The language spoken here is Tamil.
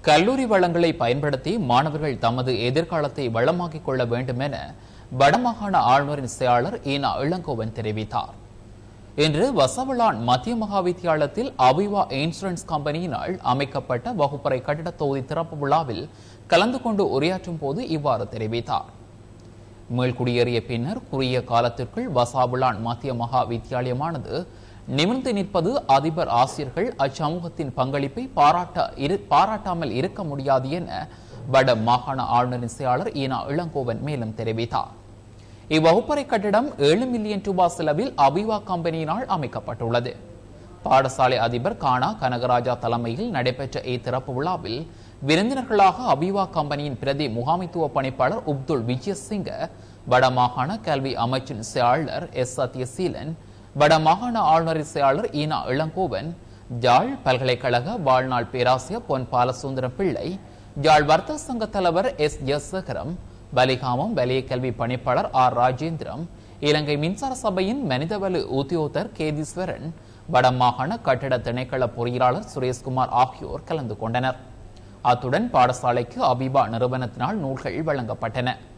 கல்லூரி வளங்களை பயன்படுத்தி மாணவர்கள் தமது எதிர்காலத்தை வளமாக்கிக் கொள்ள வேண்டும் என வடமாகாண ஆளுநரின் செயலாளர் ஈனா இளங்கோவன் தெரிவித்தார் இன்று வசவளான் மத்திய மகாவித்தியாலயத்தில் அவிவா இன்சூரன்ஸ் கம்பெனியினால் அமைக்கப்பட்ட வகுப்பறை கட்டிட தொகுதி திறப்பு விழாவில் கலந்து கொண்டு உரையாற்றும் போது இவ்வாறு தெரிவித்தார் மீள்குடியேறிய பின்னர் குறுகிய காலத்திற்குள் வசாவிளான் மத்திய மகா வித்தியாலயமானது நிமிர்ந்து நிற்பது அதிபர் ஆசிரியர்கள் அச்சமூகத்தின் பங்களிப்பை பாராட்ட இரு- பாராட்டாமல் இருக்க முடியாது என வட மாகாண ஆளுநரின் செயலாளர் ஈனா இளங்கோவன் மேலும் தெரிவித்தார் இவ்வகுப்பறை கட்டிடம் ஏழு மில்லியன் ரூபாய் செலவில் அபிவா கம்பெனியினால் அமைக்கப்பட்டுள்ளது பாடசாலை அதிபர் கானா கனகராஜா தலைமையில் நடைபெற்ற இத்திறப்பு விழாவில் விருந்தினர்களாக அபிவா கம்பெனியின் பிரதி முகாமைத்துவ பணிப்பாளர் உப்துல் விஜயசிங்க வடமாகாண கல்வி அமைச்சின் செயலாளர் எஸ் சத்யசீலன் வடமாகாண ஆளுநரின் செயலாளர் ஈனா இளங்கோவன் ஜாழ் பல்கலைக்கழக வாழ்நாள் பேராசிரியர் பொன் பாலசுந்தரம் பிள்ளை ஜாழ் வர்த்தக சங்க தலைவர் எஸ் ஜெசகரம் பலிகாமம் வலய கல்வி பணிப்பாளர் ஆர் ராஜேந்திரம் இலங்கை மின்சார சபையின் மனிதவள உத்தியோகத்தர் கேதீஸ்வரன் வடமாகாண கட்டிட திணைக்கள பொறியியலாளர் சுரேஷ்குமார் ஆகியோர் கலந்து கொண்டனர் அத்துடன் பாடசாலைக்கு அபிபா நிறுவனத்தினால் நூல்கள் வழங்கப்பட்டன